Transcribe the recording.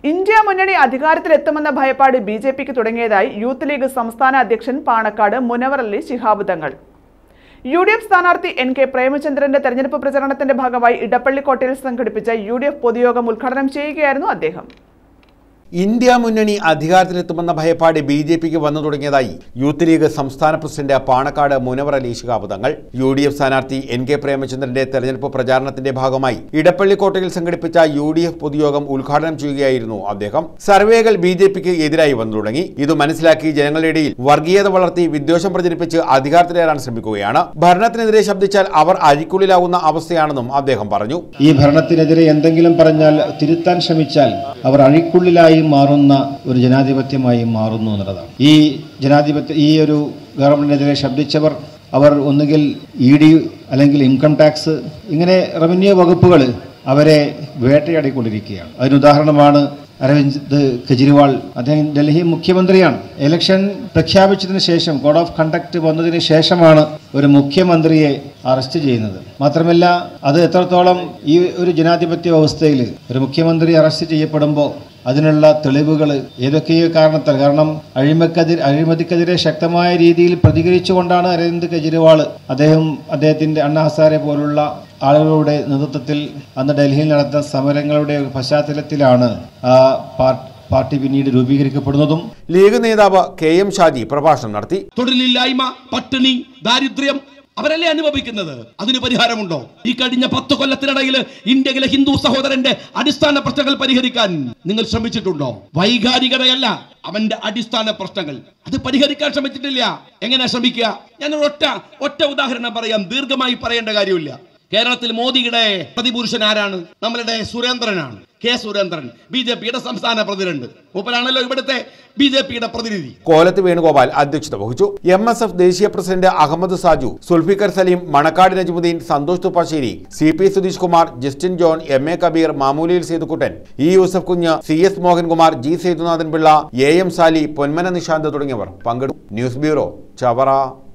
India മുന്നണി അധികാരത്തിലെത്തുമെന്ന ഭയപ്പാട് B J പിക്ക് തുടങ്ങിയതായി youth league സംസ്ഥാന അധ്യക്ഷൻ Panakkad Munavvar Ali Shihab Thangal U D F സ്ഥാനാർത്ഥി എൻ കെ പ്രേമചന്ദ്രന്റെ തെരഞ്ഞെടുപ്പ് പ്രചരണത്തിന്റെ ഭാഗമായി ഇടപ്പള്ളിക്കോട്ടയിൽ സംഘടിപ്പിച്ച യു ഡി എഫ് പൊതുയോഗം ഉദ്ഘാടനം ചെയ്യുകയായിരുന്നു അദ്ദേഹം ഇന്ത്യ മുന്നണി അധികാരത്തിലെത്തുമെന്ന ഭയപ്പാട് ബി ജെ പിക്ക് വന്നു തുടങ്ങിയതായി യൂത്ത് ലീഗ് സംസ്ഥാന president Panakkad Munavvar Ali Shihab Thangal U D F സ്ഥാനാർത്ഥി എൻ കെ പ്രേമചന്ദ്രന്റെ തെരഞ്ഞെടുപ്പ് പ്രചാരണത്തിന്റെ ഭാഗമായി ഇടപ്പള്ളിക്കോട്ടയിൽ സംഘടിപ്പിച്ച യു ഡി എഫ് പൊതുയോഗം ഉദ്ഘാടനം ചെയ്യുകയായിരുന്നു അദ്ദേഹം സർവേകൾ ബി ജെ പിക്ക് എതിരായി വന്നു തുടങ്ങി ഇത് മനസ്സിലാക്കി ജനങ്ങളുടെ ഇടയിൽ വർഗീയത വളർത്തി വിദ്വേഷം പ്രചരിപ്പിച്ച് അധികാരത്തിലേറാൻ ശ്രമിക്കുകയാണ് ഭരണത്തിനെതിരെ ശബ്ദിച്ചാൽ അവർ അരിക്കുള്ളിലാവുന്ന അവസ്ഥയാണെന്നും അദ്ദേഹം പറഞ്ഞു ഈ ഭരണത്തിനെതിരെ എന്തെങ്കിലും പറഞ്ഞാൽ തിരുത്താൻ ശ്രമിച്ചാൽ അവർ അഴിക്കുള്ളിലായി മാറുന്ന ഒരു ജനാധിപത്യമായി മാറുന്നു എന്നുള്ളതാണ് ഈ ജനാധിപത്യ ഈ ഒരു ഗവൺമെന്റിനെതിരെ ശബ്ദിച്ചവർ അവർ ഒന്നുകിൽ ഇ ഡി അല്ലെങ്കിൽ ഇൻകം ടാക്സ് ഇങ്ങനെ റവന്യൂ വകുപ്പുകൾ അവരെ വേട്ടയാടിക്കൊണ്ടിരിക്കുകയാണ് അതിനുദാഹരണമാണ് അരവിന്ദ് കെജ്രിവാൾ അദ്ദേഹം ഡൽഹി മുഖ്യമന്ത്രിയാണ് ഇലക്ഷൻ പ്രഖ്യാപിച്ചതിന് ശേഷം കോഡ് ഓഫ് കണ്ടക്ട് വന്നതിന് ശേഷമാണ് ഒരു മുഖ്യമന്ത്രിയെ അറസ്റ്റ് ചെയ്യുന്നത് മാത്രമല്ല അത് എത്രത്തോളം ഈ ഒരു ജനാധിപത്യ വ്യവസ്ഥയിൽ ഒരു മുഖ്യമന്ത്രി അറസ്റ്റ് ചെയ്യപ്പെടുമ്പോൾ അതിനുള്ള തെളിവുകൾ ഏതൊക്കെയോ കാരണത്താൽ കാരണം അഴിമക്കെതിരെ അഴിമതിക്കെതിരെ ശക്തമായ രീതിയിൽ പ്രതികരിച്ചുകൊണ്ടാണ് അരവിന്ദ് കെജ്രിവാൾ അദ്ദേഹം അദ്ദേഹത്തിന്റെ അണ്ണ ഹസാരെ പോലുള്ള ആളുകളുടെ നേതൃത്വത്തിൽ അന്ന് ഡൽഹിയിൽ നടന്ന സമരങ്ങളുടെ പശ്ചാത്തലത്തിലാണ് ആ പാർ- പാർട്ടി പിന്നീട് രൂപീകരിക്കപ്പെടുന്നതും ലീഗ് നേതാവ് കെ എം ഷാജി പ്രഭാഷണം നടത്തി തൊഴിലില്ലായ്മ പട്ടിണി ദാരിദ്ര്യം അവരല്ലേ അനുഭവിക്കുന്നത് അതിന് പരിഹാരമുണ്ടോ ഈ കഴിഞ്ഞ പത്ത് കൊല്ലത്തിനിടയിൽ ഇന്ത്യയിലെ ഹിന്ദു സഹോദരന്റെ അടിസ്ഥാന പ്രശ്നങ്ങൾ പരിഹരിക്കാൻ നിങ്ങൾ ശ്രമിച്ചിട്ടുണ്ടോ വൈകാരികതയല്ല അവന്റെ അടിസ്ഥാന പ്രശ്നങ്ങൾ അത് പരിഹരിക്കാൻ ശ്രമിച്ചിട്ടില്ല എങ്ങനെ ശ്രമിക്കുക ഞാൻ ഒറ്റ ഒറ്റ ഉദാഹരണം പറയാം ദീർഘമായി പറയേണ്ട കാര്യമില്ല കേരളത്തിൽ മോദിയുടെ പ്രതിപുരുഷൻ ആരാണ് നമ്മളുടെ സുരേന്ദ്രനാണ് കെ സുരേന്ദ്രൻ ബി ജെ പിയുടെ സംസ്ഥാന പ്രസിഡന്റ് മൂപ്പരാണല്ലോ ഇവിടുത്തെ ബി ജെ പിയുടെ പ്രതിനിധി കോലത്ത് വേണുഗോപാൽ അധ്യക്ഷത വഹിച്ചു എം എസ് എഫ് ദേശീയ president Ahammed Saju Sulfikar Saleem Manakkad Najmuddeen Santhosh Thuppassery C P Sudheesh Kumar Justin John M A Kabeer മാമൂലിയിൽ Sethukuttan E Yusuf Kunju C S Mohankumar G Sethunathan Pillai A M Sali Ponmana Nishanth തുടങ്ങിയവർ പങ്കെടുത്തു ന്യൂസ് ബ്യൂറോ ചവറ